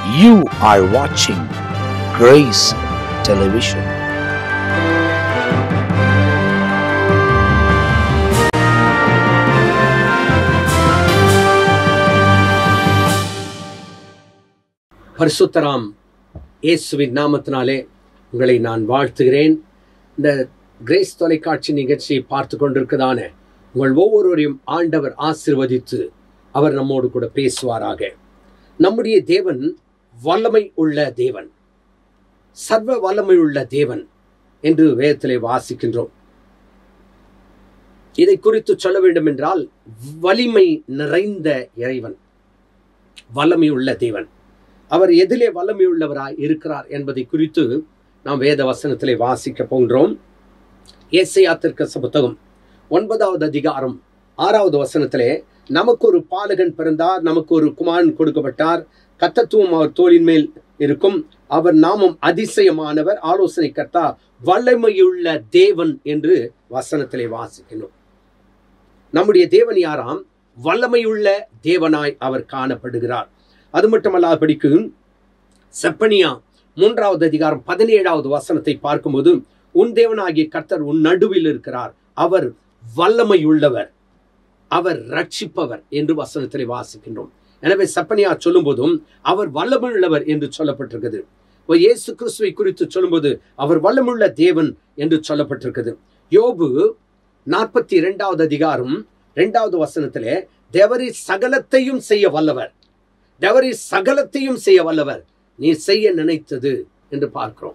You are watching Grace Television. பரிசுத்தராம் இயேசுவின் நாமத்தினாலே உங்களை நான் வாழ்த்துகிறேன் இந்த கிரேஸ் தொலைக்காட்சி நிகழ்ச்சியை பார்த்து கொண்டிருக்கதான உங்கள் ஒவ்வொருவரையும் ஆண்டவர் ஆசிர்வதித்து அவர் நம்மோடு கூட பேசுவாராக நம்முடைய தேவன் வல்லமை உள்ள தேவன் சர்வ வல்லமை உள்ள தேவன் என்று வேதத்திலே வாசிக்கின்றோம் இதை குறித்து சொல்ல வேண்டும் என்றால் வலிமை நிறைந்த இறைவன் வல்லமை உள்ள தேவன் அவர் எதிலே வல்லமை உள்ளவராய் இருக்கிறார் என்பதை குறித்து நாம் வேத வசனத்திலே வாசிக்க போகின்றோம் ஏசையா திருக்கச புத்தகம் ஒன்பதாவது அதிகாரம் ஆறாவது வசனத்திலே நமக்கு ஒரு பாலகன் பிறந்தார் நமக்கு ஒரு குமாரன் கொடுக்கப்பட்டார் கத்தத்துவம் அவர் தோளின் மேல் இருக்கும் அவர் நாமம் அதிசயமானவர் ஆலோசனை கர்த்தா வல்லமையுள்ள தேவன் என்று வசனத்திலே வாசிக்கணும் நம்முடைய தேவன் யாராம் வல்லமையுள்ள தேவனாய் அவர் காணப்படுகிறார் அது மட்டுமல்ல படிக்கும் செப்பனியா மூன்றாவது அதிகாரம் பதினேழாவது வசனத்தை பார்க்கும்போது உன் தேவனாகிய கர்த்தர் உன் நடுவில் இருக்கிறார் அவர் வல்லமையுள்ளவர் அவர் ரட்சிப்பவர் என்று வசனத்திலே வாசிக்கின்றோம் எனவே செப்பனியா சொல்லும் போதும் அவர் வல்லமையுள்ளவர் என்று சொல்லப்பட்டிருக்கிறது இப்போ இயேசு கிறிஸ்துவை குறித்து சொல்லும்போது அவர் வல்லமுள்ள தேவன் என்று சொல்லப்பட்டிருக்கிறது யோபு நாற்பத்தி இரண்டாவது அதிகாரம் இரண்டாவது வசனத்திலே தேவரி சகலத்தையும் செய்ய வல்லவர் தேவரி சகலத்தையும் செய்ய வல்லவர் நீ செய்ய நினைத்தது என்று பார்க்கிறோம்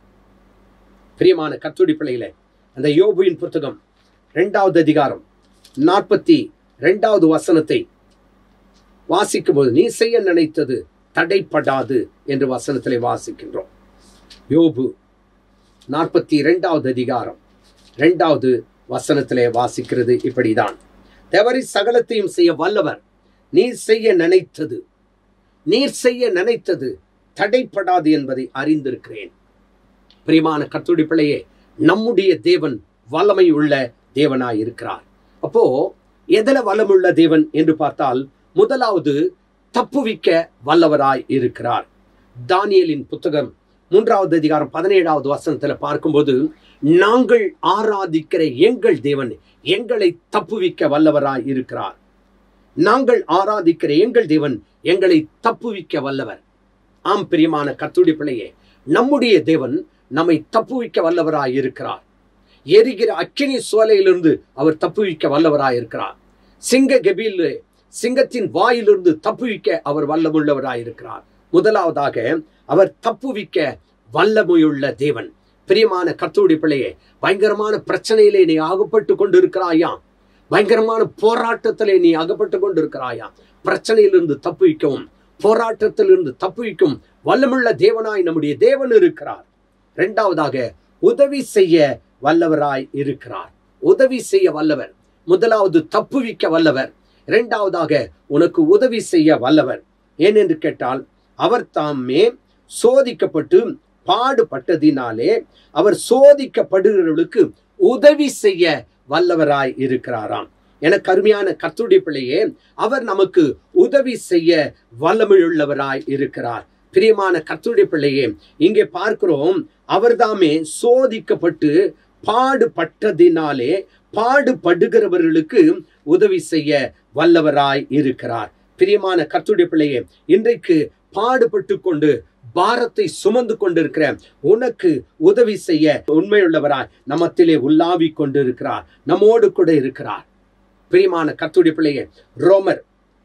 பிரியமான கத்துடி பிள்ளைகளே அந்த யோபுவின் புத்தகம் இரண்டாவது அதிகாரம் நாற்பத்தி இரண்டாவது வசனத்தை வாசிக்கும் போது நீ செய்ய நினைத்தது தடைப்படாது என்று வசனத்திலே வாசிக்கின்றோம் யோபு நாற்பத்தி இரண்டாவது அதிகாரம் இரண்டாவது வசனத்திலே வாசிக்கிறது இப்படிதான் தேவரி சகலத்தையும் செய்ய வல்லவர் நீர் செய்ய நினைத்தது நீர் செய்ய நினைத்தது தடைப்படாது என்பதை அறிந்திருக்கிறேன் பிரியமான கத்துடி பிள்ளையே நம்முடைய தேவன் வல்லமை உள்ள தேவனாய் இருக்கிறார் அப்போ எதில வல்லமுள்ள தேவன் என்று பார்த்தால் முதலாவது தப்புவிக்க வல்லவராய் இருக்கிறார் தானியலின் புத்தகம் மூன்றாவது அதிகாரம் பதினேழாவது வசனத்துல பார்க்கும்போது நாங்கள் ஆராதிக்கிற எங்கள் தேவன் எங்களை தப்புவிக்க வல்லவராய் இருக்கிறார் நாங்கள் ஆராதிக்கிற எங்கள் தேவன் எங்களை தப்புவிக்க வல்லவர் ஆம் பிரியமான கத்துடி பிள்ளையே நம்முடைய தேவன் நம்மை தப்புவிக்க வல்லவராய் இருக்கிறார் எரிகிற அக்கினி சோலையிலிருந்து அவர் தப்புவிக்க வல்லவராய் இருக்கிறார் சிங்க கெபியில் சிங்கத்தின் வாயிலிருந்து தப்புவிக்க அவர் வல்லமுள்ளவராய் இருக்கிறார் முதலாவதாக அவர் தப்புவிக்க வல்லமையுள்ள தேவன் பிரியமான கத்தோடி பிள்ளையே பயங்கரமான பிரச்சனையிலே நீ அகப்பட்டு கொண்டு இருக்கிறாயா பயங்கரமான போராட்டத்திலே நீ அகப்பட்டு கொண்டு இருக்கிறாயா பிரச்சனையிலிருந்து தப்புவிக்கவும் போராட்டத்திலிருந்து தப்புவிக்கும் வல்லமுள்ள தேவனாய் நம்முடைய தேவன் இருக்கிறார் இரண்டாவதாக உதவி செய்ய வல்லவராய் இருக்கிறார் உதவி செய்ய வல்லவர் முதலாவது தப்புவிக்க வல்லவர் இரண்டாவதாக உனக்கு உதவி செய்ய வல்லவர் ஏனென்று கேட்டால் அவர் தாமே சோதிக்கப்பட்டு பாடுபட்டதினாலே அவர் சோதிக்கப்படுகிறவர்களுக்கு உதவி செய்ய வல்லவராய் இருக்கிறாராம் எனக்கு அருமையான கத்துடைய பிள்ளையே அவர் நமக்கு உதவி செய்ய வல்லமையுள்ளவராய் இருக்கிறார் பிரியமான கத்துடைய பிள்ளையே இங்கே பார்க்கிறோம் அவர்தாமே சோதிக்கப்பட்டு பாடுபட்டதினாலே பாடுபடுகிறவர்களுக்கு உதவி செய்ய வல்லவராய் இருக்கிறார் பிரியமான கத்துடைய பிள்ளையே இன்றைக்கு பாடுபட்டு கொண்டு பாரத்தை சுமந்து கொண்டிருக்கிற உனக்கு உதவி செய்ய உண்மையுள்ளவராய் நமத்திலே உலாவி கொண்டு இருக்கிறார் நம்மோடு கூட இருக்கிறார் பிரியமான கத்துடைய பிள்ளையே ரோமர்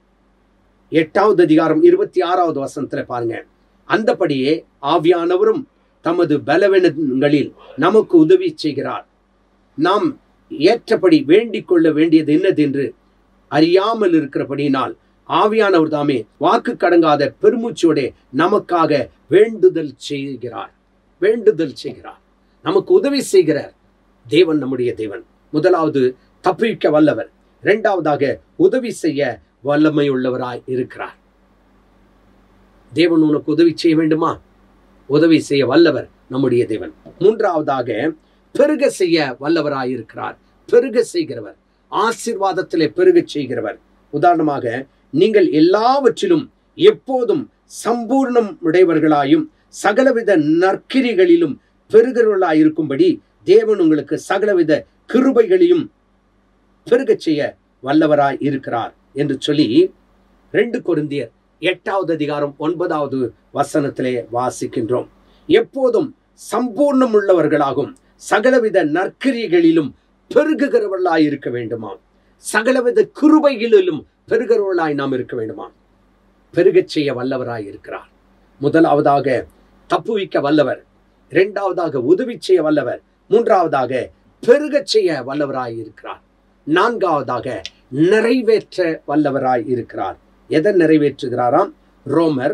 எட்டாவது அதிகாரம் இருபத்தி ஆறாவது வசனத்துல பாருங்க அந்தபடியே ஆவியானவரும் தமது பலவீனங்களில் நமக்கு உதவி செய்கிறார் நாம் ஏற்றபடி வேண்டிக் கொள்ள வேண்டியது என்னதென்று அறியாமல் இருக்கிறபடியினால் ஆவியானவர் தாமே வாக்கு கடங்காத பெருமூச்சோட நமக்காக வேண்டுதல் செய்கிறார் வேண்டுதல் செய்கிறார் நமக்கு உதவி செய்கிறார் தேவன் நம்முடைய தேவன் முதலாவது தப்பிக்க வல்லவர் இரண்டாவதாக உதவி செய்ய வல்லமை உள்ளவராய் இருக்கிறார் தேவன் உனக்கு உதவி செய்ய வேண்டுமா உதவி செய்ய வல்லவர் நம்முடைய தேவன் மூன்றாவதாக பெருக செய்ய வல்லவராய் இருக்கிறார் பெருக செய்கிறவர் ஆசீர்வாதத்திலே பெருக செய்கிறவர் உதாரணமாக நீங்கள் எல்லாவற்றிலும் எப்போதும் சம்பூர்ணம் உடையவர்களாயும் சகலவித நற்கிரிகளிலும் பெருகிறவர்களாயிருக்கும்படி தேவன் உங்களுக்கு சகலவித கிருபைகளையும் பெருகச் செய்ய வல்லவராய் இருக்கிறார் என்று சொல்லி ரெண்டு கொரிந்தியர் எட்டாவது அதிகாரம் ஒன்பதாவது வசனத்திலே வாசிக்கின்றோம் எப்போதும் சம்பூர்ணம் உள்ளவர்களாகும் சகலவித நற்கிரிகளிலும் பெருகுகிறவர்களாய் இருக்க வேண்டுமாம் சகலவித கிருபைகளிலும் பெருகிறவர்களாய் நாம் இருக்க வேண்டுமாம் பெருகச் செய்ய வல்லவராய் இருக்கிறார் முதலாவதாக தப்புவிக்க வல்லவர் இரண்டாவதாக உதவி செய்ய வல்லவர் மூன்றாவதாக பெருகச் செய்ய வல்லவராய் இருக்கிறார் நான்காவதாக நிறைவேற்ற வல்லவராய் இருக்கிறார் எதை நிறைவேற்றுகிறாராம் ரோமர்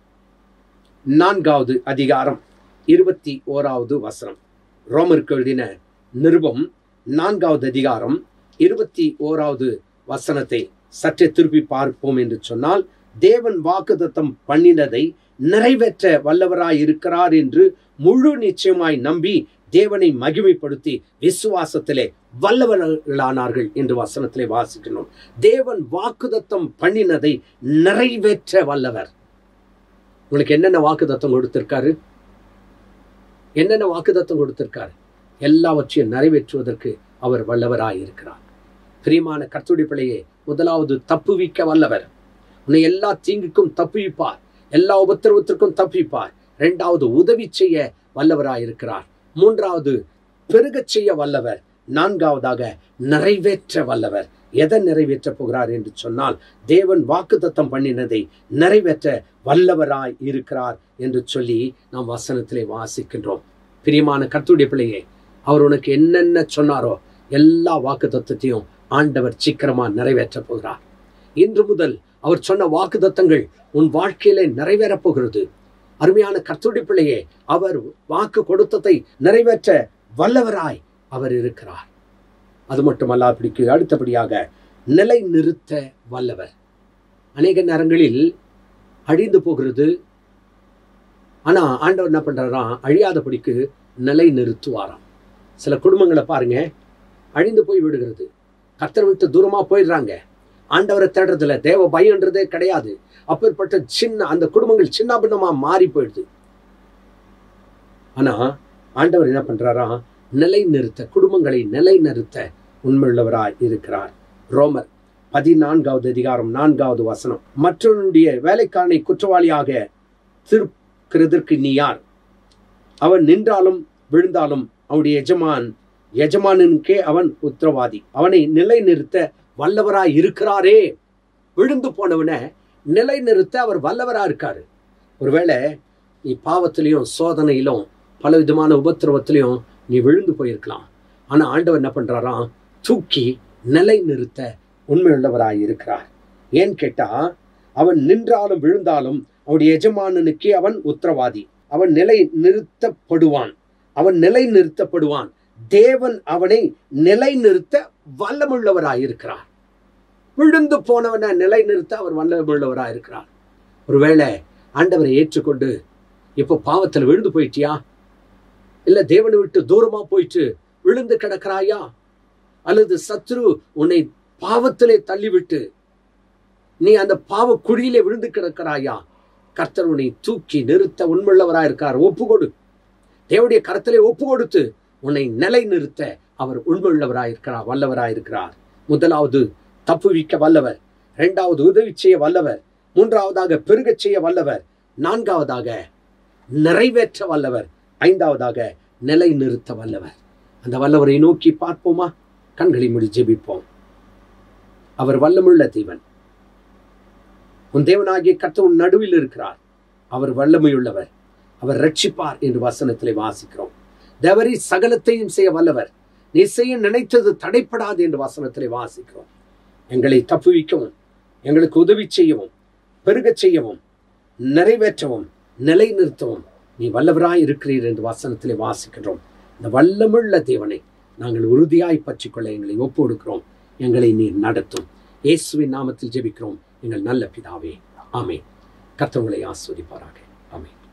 நான்காவது அதிகாரம் இருபத்தி ஓராவது வசனம் ரோமருக்கு எழுதின நிருபம் நான்காவது அதிகாரம் இருபத்தி ஓராவது வசனத்தை சற்றே திருப்பி பார்ப்போம் என்று சொன்னால் தேவன் வாக்குத்தத்தம் பண்ணினதை நிறைவேற்ற வல்லவராய் இருக்கிறார் என்று முழு நிச்சயமாய் நம்பி தேவனை மகிமைப்படுத்தி விசுவாசத்திலே வல்லவர்களானார்கள் என்று வசனத்திலே வாசிக்கணும் தேவன் வாக்குதத்தம் பண்ணினதை நிறைவேற்ற வல்லவர் உங்களுக்கு என்னென்ன வாக்குதத்தம் கொடுத்திருக்காரு என்னென்ன வாக்குதத்தம் கொடுத்திருக்காரு எல்லாவற்றையும் நிறைவேற்றுவதற்கு அவர் வல்லவராய் இருக்கிறார் பிரியமான கர்த்துடைய பிள்ளையே முதலாவது தப்புவிக்க வல்லவர் உன்னை எல்லா தீங்குக்கும் தப்புவிப்பார் எல்லா உபத்திரவத்திற்கும் தப்பிப்பார் இரண்டாவது உதவி செய்ய வல்லவராய் இருக்கிறார் மூன்றாவது பெருகச் செய்ய வல்லவர் நான்காவதாக நிறைவேற்ற வல்லவர் எதை நிறைவேற்ற போகிறார் என்று சொன்னால் தேவன் வாக்குத்தத்தம் பண்ணினதை நிறைவேற்ற வல்லவராய் இருக்கிறார் என்று சொல்லி நாம் வசனத்திலே வாசிக்கின்றோம் பிரியமான கர்த்துடைய பிள்ளையே அவர் உனக்கு என்னென்ன சொன்னாரோ எல்லா வாக்கு தத்துவத்தையும் ஆண்டவர் சீக்கிரமா நிறைவேற்ற போகிறார் இன்று முதல் அவர் சொன்ன வாக்கு தத்தங்கள் உன் வாழ்க்கையிலே நிறைவேறப் போகிறது அருமையான கர்த்துடைய பிள்ளையே அவர் வாக்கு கொடுத்ததை நிறைவேற்ற வல்லவராய் அவர் இருக்கிறார் அது மட்டுமல்ல அப்படிக்கு அடுத்தபடியாக நிலை நிறுத்த வல்லவர் அநேக நேரங்களில் அழிந்து போகிறது ஆனா ஆண்டவர் என்ன பண்றாராம் அழியாதபடிக்கு நிலை நிறுத்துவாராம் சில குடும்பங்களை பாருங்க அழிந்து போய் விடுகிறது கர்த்தர் விட்டு தூரமா போயிடுறாங்க ஆண்டவரை தேடுறதுல தேவ பயம்ன்றதே கிடையாது அப்பேற்பட்ட சின்ன அந்த குடும்பங்கள் சின்ன பின்னமா மாறி போயிடுது ஆனா ஆண்டவர் என்ன பண்றாரா நிலை நிறுத்த குடும்பங்களை நிலை நிறுத்த உண்மையுள்ளவராய் இருக்கிறார் ரோமர் பதினான்காவது அதிகாரம் நான்காவது வசனம் மற்றவனுடைய வேலைக்காரனை குற்றவாளியாக திருக்கிறதற்கு நீ யார் அவன் நின்றாலும் விழுந்தாலும் அவனுடைய எஜமான் எஜமானுக்கே அவன் உத்தரவாதி அவனை நிலைநிறுத்த வல்லவராய் இருக்கிறாரே விழுந்து போனவனை நிலைநிறுத்த அவர் வல்லவரா இருக்காரு ஒருவேளை நீ பாவத்திலையும் சோதனையிலும் பல விதமான உபத்திரவத்திலையும் நீ விழுந்து போயிருக்கலாம் ஆனா ஆண்டவர் என்ன பண்றாராம் தூக்கி நிலை நிறுத்த உண்மையுள்ளவராய் இருக்கிறார் ஏன் கேட்டா அவன் நின்றாலும் விழுந்தாலும் அவனுடைய எஜமானனுக்கே அவன் உத்தரவாதி அவன் நிலை நிறுத்தப்படுவான் அவன் நிலை நிறுத்தப்படுவான் தேவன் அவனை நிலை நிறுத்த வல்லமுள்ளவராய் இருக்கிறார் விழுந்து போனவனை நிலை நிறுத்த அவர் வல்லமுள்ளவராய் இருக்கிறார் ஒருவேளை ஆண்டவரை ஏற்றுக்கொண்டு இப்போ பாவத்தில் விழுந்து போயிட்டியா இல்ல தேவனை விட்டு தூரமா போயிட்டு விழுந்து கிடக்கிறாயா அல்லது சத்ரு உன்னை பாவத்திலே தள்ளிவிட்டு நீ அந்த பாவ குழியிலே விழுந்து கிடக்கிறாயா கர்த்தர் உன்னை தூக்கி நிறுத்த உண்மையுள்ளவராய் இருக்கார் ஒப்பு கொடு தேவடைய கரத்திலே ஒப்பு கொடுத்து உன்னை நிலை நிறுத்த அவர் உண்மையுள்ளவராய் இருக்கிறார் வல்லவராய் இருக்கிறார் முதலாவது தப்புவிக்க வல்லவர் இரண்டாவது உதவி செய்ய வல்லவர் மூன்றாவதாக பெருகச் செய்ய வல்லவர் நான்காவதாக நிறைவேற்ற வல்லவர் ஐந்தாவதாக நிலை நிறுத்த வல்லவர் அந்த வல்லவரை நோக்கி பார்ப்போமா கண்களை மூடி ஜெபிப்போம் அவர் வல்லமுள்ள தேவன் உன் தேவனாகிய கர்த்தர் உன் நடுவில் இருக்கிறார் அவர் வல்லமையுள்ளவர் அவர் ரட்சிப்பார் என்று வசனத்திலே வாசிக்கிறோம் தேவரி சகலத்தையும் செய்ய வல்லவர் நீ செய்ய நினைத்தது தடைப்படாது என்று வசனத்திலே வாசிக்கிறோம் எங்களை தப்புவிக்கவும் எங்களுக்கு உதவி செய்யவும் பெருகச் செய்யவும் நிறைவேற்றவும் நிலைநிறுத்தவும் நீ வல்லவராய் இருக்கிறீர் என்று வசனத்திலே வாசிக்கின்றோம் இந்த வல்லமுள்ள தேவனை நாங்கள் உறுதியாய் பற்றிக்கொள்ள எங்களை ஒப்பு கொடுக்கிறோம் எங்களை நீர் நடத்தும் இயேசுவின் நாமத்தில் ஜெபிக்கிறோம் எங்கள் நல்ல பிதாவே ஆமே கர்த்தவங்களை ஆஸ்வதிப்பாராக ஆமே